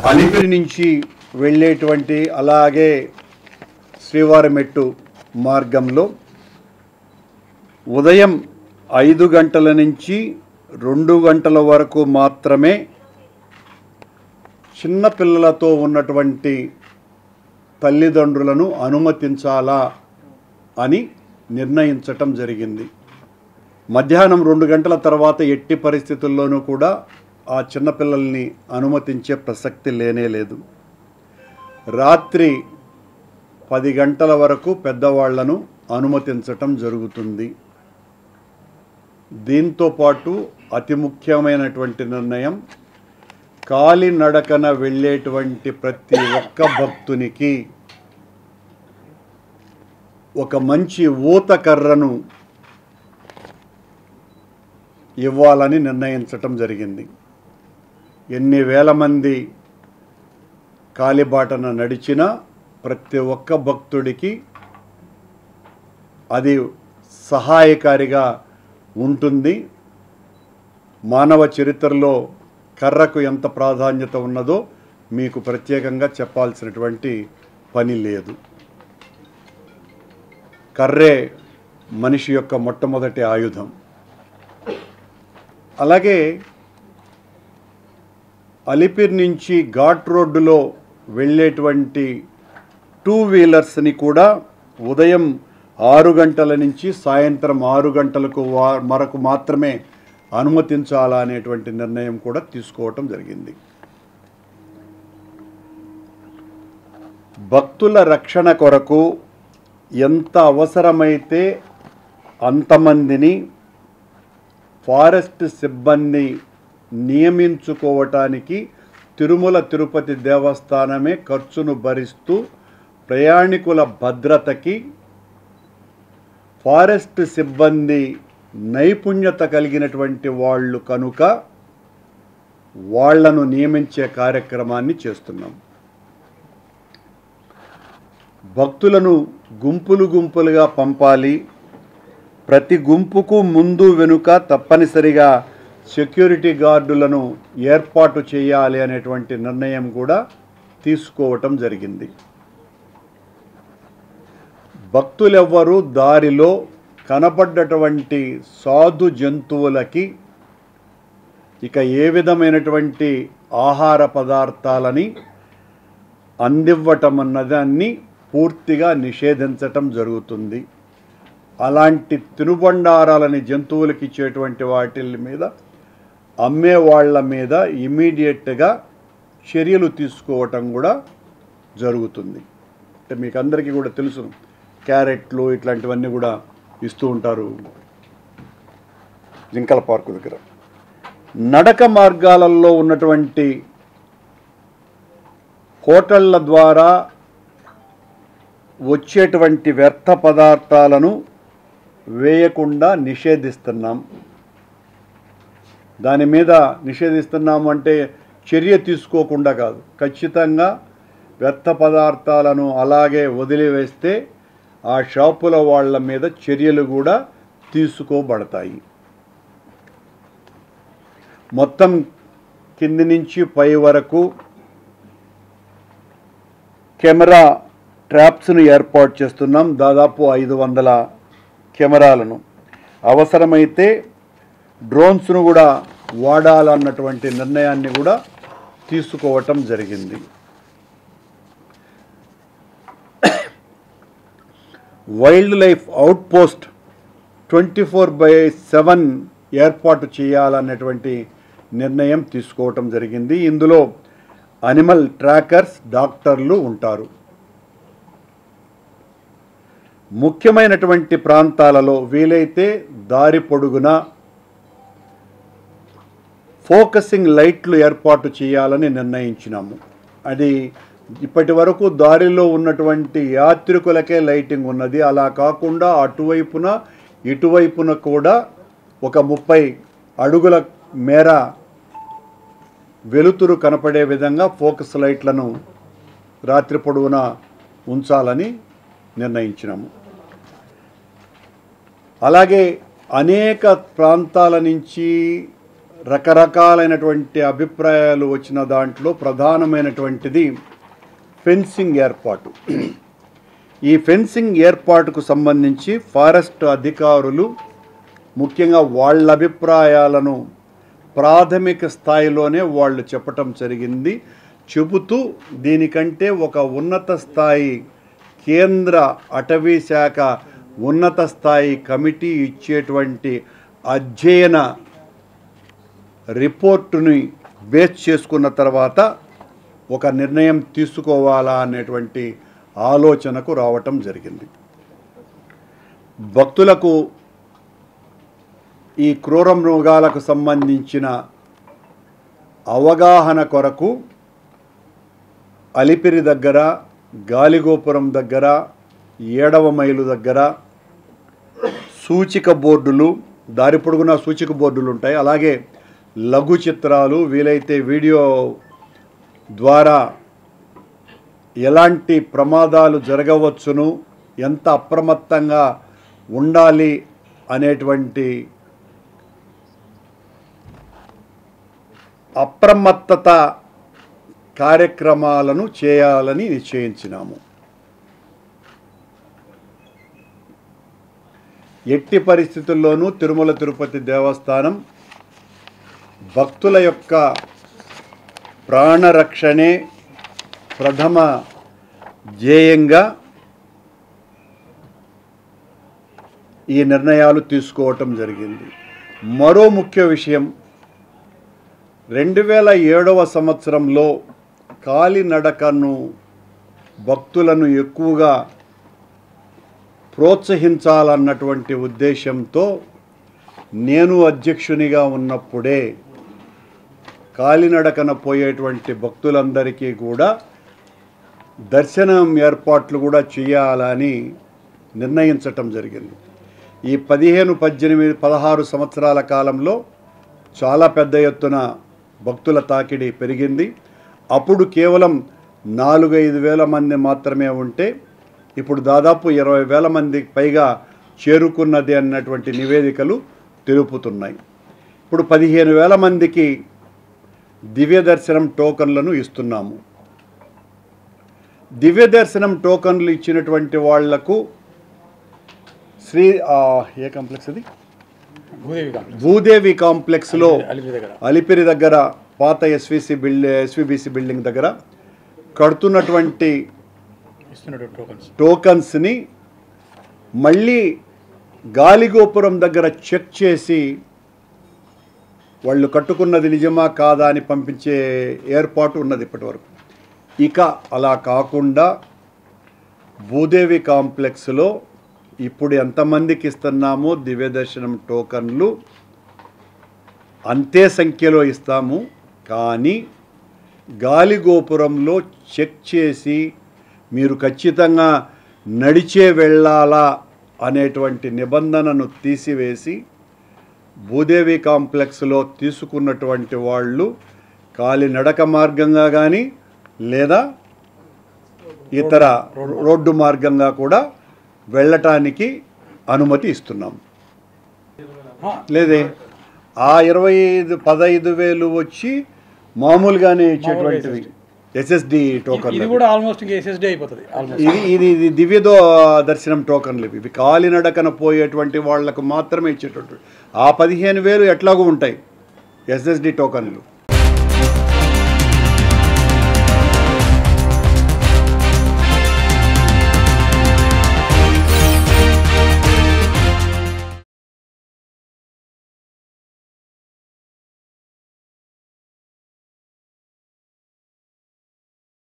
అలిపిరి నుంచి వెళ్ళేటువంటి అలాగే శ్రీవారిమెట్టు మార్గంలో ఉదయం ఐదు గంటల నుంచి రెండు గంటల వరకు మాత్రమే చిన్న పిల్లలతో ఉన్నటువంటి తల్లిదండ్రులను అనుమతించాలా అని నిర్ణయించటం జరిగింది మధ్యాహ్నం రెండు గంటల తర్వాత ఎట్టి పరిస్థితుల్లోనూ కూడా ఆ చిన్నపిల్లల్ని అనుమతించే ప్రసక్తి లేనే లేదు రాత్రి పది గంటల వరకు పెద్దవాళ్లను అనుమతించటం జరుగుతుంది దీంతో పాటు అతి ముఖ్యమైనటువంటి నిర్ణయం కాలినడకన వెళ్ళేటువంటి ప్రతి ఒక్క భక్తునికి ఒక మంచి ఊత కర్రను ఇవ్వాలని నిర్ణయించటం జరిగింది ఎన్ని వేల మంది కాలిబాటన నడిచినా ప్రతి ఒక్క భక్తుడికి అది సహాయకారిగా ఉంటుంది మానవ చరిత్రలో కర్రకు ఎంత ప్రాధాన్యత ఉన్నదో మీకు ప్రత్యేకంగా చెప్పాల్సినటువంటి పని లేదు కర్రే మనిషి యొక్క మొట్టమొదటి ఆయుధం అలాగే అలిపిర్ నుంచి ఘాట్ రోడ్డులో వెళ్ళేటువంటి టూ వీలర్స్ని కూడా ఉదయం ఆరు గంటల నుంచి సాయంత్రం ఆరు గంటలకు వా వరకు మాత్రమే అనుమతించాలా అనేటువంటి నిర్ణయం కూడా తీసుకోవటం జరిగింది భక్తుల రక్షణ కొరకు ఎంత అవసరమైతే అంతమందిని ఫారెస్ట్ సిబ్బంది నియమించుకోవటానికి తిరుమల తిరుపతి దేవస్థానమే ఖర్చును భరిస్తూ ప్రయాణికుల భద్రతకి ఫారెస్ట్ సిబ్బంది నైపుణ్యత కలిగినటువంటి వాళ్ళు కనుక వాళ్లను నియమించే కార్యక్రమాన్ని చేస్తున్నాం భక్తులను గుంపులు గుంపులుగా పంపాలి ప్రతి గుంపుకు ముందు వెనుక తప్పనిసరిగా సెక్యూరిటీ గార్డులను ఏర్పాటు చేయాలి అనేటువంటి నిర్ణయం కూడా తీసుకోవటం జరిగింది భక్తులెవ్వరూ దారిలో కనపడ్డటువంటి సాధు జంతువులకి ఇక ఏ విధమైనటువంటి ఆహార పదార్థాలని అందివ్వటం అన్నదాన్ని పూర్తిగా నిషేధించటం జరుగుతుంది అలాంటి తినుబండారాలని జంతువులకి ఇచ్చేటువంటి వాటి మీద అమ్మే వాళ్ళ మీద ఇమీడియట్గా చర్యలు తీసుకోవటం కూడా జరుగుతుంది అంటే మీకు అందరికీ కూడా తెలుసు క్యారెట్లు ఇట్లాంటివన్నీ కూడా ఇస్తూ ఉంటారు జింకల పార్కు దగ్గర నడక మార్గాలలో ఉన్నటువంటి హోటళ్ల ద్వారా వచ్చేటువంటి వ్యర్థ పదార్థాలను వేయకుండా నిషేధిస్తున్నాం దాని మీద నిషేధిస్తున్నాము అంటే చర్య తీసుకోకుండా కాదు ఖచ్చితంగా వ్యర్థ పదార్థాలను అలాగే వదిలివేస్తే ఆ షాపుల వాళ్ళ మీద చర్యలు కూడా తీసుకోబడతాయి మొత్తం కింది నుంచి పై వరకు కెమెరా ట్రాప్స్ను ఏర్పాటు చేస్తున్నాం దాదాపు ఐదు వందల కెమెరాలను అవసరమైతే డ్రోన్స్ను కూడా వాడాలన్నటువంటి నిర్ణయాన్ని కూడా తీసుకోవటం జరిగింది wildlife outpost twenty four by seven ఏర్పాటు చేయాలన్నటువంటి నిర్ణయం తీసుకోవటం జరిగింది ఇందులో అనిమల్ ట్రాకర్స్ డాక్టర్లు ఉంటారు ముఖ్యమైనటువంటి ప్రాంతాలలో వీలైతే దారి పొడుగున ఫోకసింగ్ లైట్లు ఏర్పాటు చేయాలని నిర్ణయించినాము అది ఇప్పటి వరకు దారిలో ఉన్నటువంటి యాత్రికులకే లైటింగ్ ఉన్నది అలా కాకుండా అటువైపున ఇటువైపున కూడా ఒక ముప్పై అడుగుల మేర వెలుతురు కనపడే విధంగా ఫోకస్ లైట్లను రాత్రి పొడవునా ఉంచాలని నిర్ణయించినాము అలాగే అనేక ప్రాంతాల నుంచి రకరకాలైనటువంటి అభిప్రాయాలు వచ్చిన దాంట్లో ప్రధానమైనటువంటిది ఫెన్సింగ్ ఏర్పాటు ఈ ఫెన్సింగ్ ఏర్పాటుకు సంబంధించి ఫారెస్ట్ అధికారులు ముఖ్యంగా వాళ్ళ అభిప్రాయాలను ప్రాథమిక స్థాయిలోనే వాళ్ళు చెప్పటం జరిగింది చెబుతూ దీనికంటే ఒక ఉన్నత స్థాయి కేంద్ర అటవీ శాఖ ఉన్నత స్థాయి కమిటీ ఇచ్చేటువంటి అధ్యయన రిపోర్టుని బేస్ చేసుకున్న తర్వాత ఒక నిర్ణయం తీసుకోవాలా అనేటువంటి ఆలోచనకు రావటం జరిగింది భక్తులకు ఈ క్రూర మృగాలకు సంబంధించిన అవగాహన కొరకు అలిపిరి దగ్గర గాలిగోపురం దగ్గర ఏడవ మైలు దగ్గర సూచిక బోర్డులు దారి పొడుగునా సూచిక బోర్డులు ఉంటాయి అలాగే లఘు చిత్రాలు వీలైతే వీడియో ద్వారా ఎలాంటి ప్రమాదాలు జరగవచ్చును ఎంత అప్రమత్తంగా ఉండాలి అనేటువంటి అప్రమత్తత కార్యక్రమాలను చేయాలని నిశ్చయించినాము ఎట్టి పరిస్థితుల్లోనూ తిరుమల తిరుపతి దేవస్థానం భక్తుల యొక్క ప్రాణరక్షణే ప్రథమ ధ్యేయంగా ఈ నిర్ణయాలు తీసుకోవటం జరిగింది మరో ముఖ్య విషయం రెండు వేల ఏడవ సంవత్సరంలో కాలినడకను భక్తులను ఎక్కువగా ప్రోత్సహించాలన్నటువంటి ఉద్దేశంతో నేను అధ్యక్షునిగా ఉన్నప్పుడే కాలినడకన పోయేటువంటి భక్తులందరికీ కూడా దర్శనం ఏర్పాట్లు కూడా చేయాలని నిర్ణయించటం జరిగింది ఈ పదిహేను పద్దెనిమిది పదహారు సంవత్సరాల కాలంలో చాలా పెద్ద ఎత్తున భక్తుల తాకిడి పెరిగింది అప్పుడు కేవలం నాలుగు ఐదు వేల మంది మాత్రమే ఉంటే ఇప్పుడు దాదాపు ఇరవై వేల మందికి పైగా చేరుకున్నది అన్నటువంటి నివేదికలు తెలుపుతున్నాయి ఇప్పుడు పదిహేను వేల మందికి దివ్య దర్శనం టోకన్లను ఇస్తున్నాము దివ్య దర్శనం టోకన్లు ఇచ్చినటువంటి వాళ్లకు శ్రీ ఆ, ఏ కాంప్లెక్స్ అది భూదేవి కాంప్లెక్స్ భూదేవి కాంప్లెక్స్లో అలిపిరి దగ్గర అలిపిరి దగ్గర పాత ఎస్విసి బిల్డ్ ఎస్విబిసి బిల్డింగ్ దగ్గర కడుతున్నటువంటి ఇస్తున్నటువంటి టోకన్స్ టోకన్స్ని మళ్ళీ గాలిగోపురం దగ్గర చెక్ చేసి వాళ్ళు కట్టుకున్నది నిజమా కాదా అని పంపించే ఏర్పాటు ఉన్నది ఇప్పటివరకు ఇక అలా కాకుండా భూదేవి కాంప్లెక్స్లో ఇప్పుడు ఎంతమందికి ఇస్తున్నామో దివ్య దర్శనం టోకన్లు అంతే సంఖ్యలో ఇస్తాము కానీ గాలిగోపురంలో చెక్ చేసి మీరు ఖచ్చితంగా నడిచే వెళ్ళాలా అనేటువంటి నిబంధనను తీసివేసి భూదేవి కాంప్లెక్స్లో తీసుకున్నటువంటి వాళ్ళు కాలినడక మార్గంగా కానీ లేదా ఇతర రోడ్డు మార్గంగా కూడా వెళ్ళటానికి అనుమతి ఇస్తున్నాం లేదే ఆ ఇరవై ఐదు పదహైదు వేలు వచ్చి మామూలుగానే ఇచ్చేటువంటివి ఎస్ఎస్డి టోకన్ ఇది కూడా ఆల్మోస్ట్ ఇంకా ఎస్ఎస్డి అయిపోతుంది ఆల్మోస్ట్ ఇది ఇది ఇది దివ్యదో దర్శనం టోకన్లు ఇవి ఇవి కాలినడకన పోయేటువంటి వాళ్లకు మాత్రమే ఇచ్చేటటువంటి ఆ పదిహేను వేలు ఎట్లాగూ ఉంటాయి ఎస్ఎస్డి టోకన్లు